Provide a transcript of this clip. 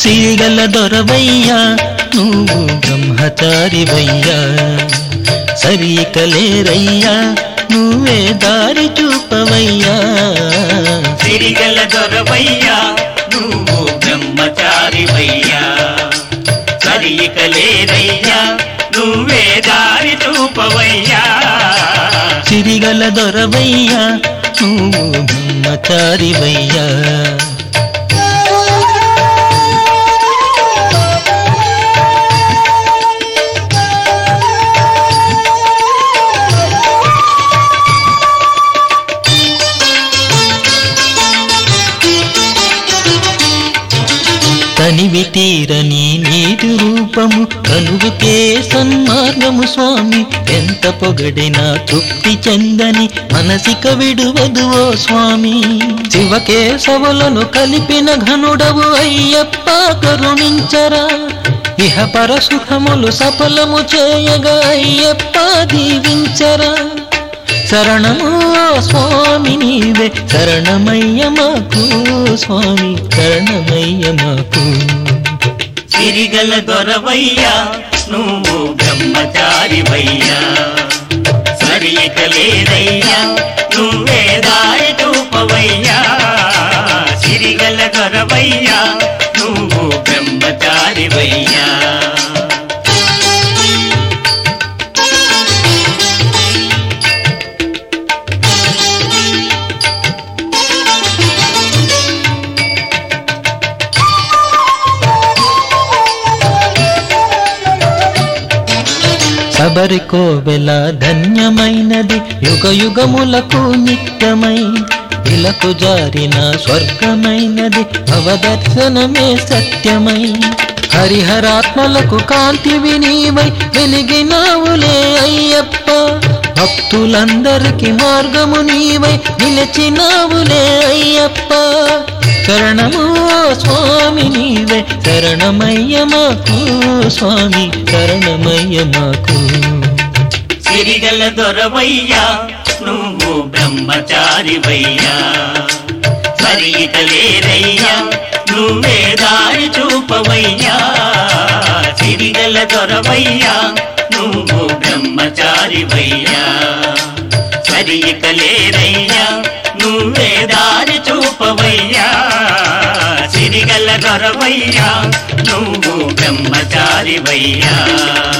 సిరిగల దొరవయ్యా నువ్వు బ్రహ్మచారివయ్యా సరికలేరయ్యా నువ్వే దారి చూపవయ్యా సిరిగల దొరవయ్యా నువ్వు బ్రహ్మచారివయ్యా సరికలేరయ్యా నువ్వే దారి చూపవయ్యా సిరిగల దొరవయ్యా నువ్వు బ్రహ్మచారివయ్యా తనివి తీరని నీటి రూపము కనుగుకే సన్మార్గము స్వామి ఎంత పొగడినా తృప్తి చెందని మనసిక విడువదు ఓ స్వామి శివకేశవులను కలిపిన ఘనుడవు అయ్యప్ప కరుణించరా ఇహ పర సుఖములు సఫలము చేయగా అయ్యప్ప దీవించరా శరణము ఓ స్వామి నీవే శరణమయ్య మాకు స్వామి శరణమయ్య మాకు సిరిగల దొరవయ్యా నువ్వు బ్రహ్మచారివయ్యా సరికలేరయ్యా నువ్వే దారి చూపవయ్యా సిరిగల దొరవయ్యా నువ్వు బ్రహ్మచారివయ్యా శబరి కోవెల ధన్యమైనది యుగ యుగములకు నిత్యమై ఇలకు జారిన స్వర్గమైనది అవదర్శనమే సత్యమై హరిహరాత్మలకు కాంతి వినీవై వెలిగినావులే అయ్యప్ప భక్తులందరికి మార్గము నీవై నిలిచినావులే అయ్యప్ప శరణము ఓ స్వామి నీవే శరణమయ్య మాకు స్వామి శరణమయ్య మాకు సిరిగల దొరవయ్యా నువ్వు బ్రహ్మచారివయ్యా సరిగలేరయ్యా నువ్వే దారి చూపవయ్యా సిరిగల దొరవయ్యా నువ్వు బ్రహ్మచారివయ్యా సరిగలేరయ్యా నువ్వే దారి చూపవయ్యా సిరిగల దొరవయ్యా నువ్వు బ్రహ్మచారివయ్యా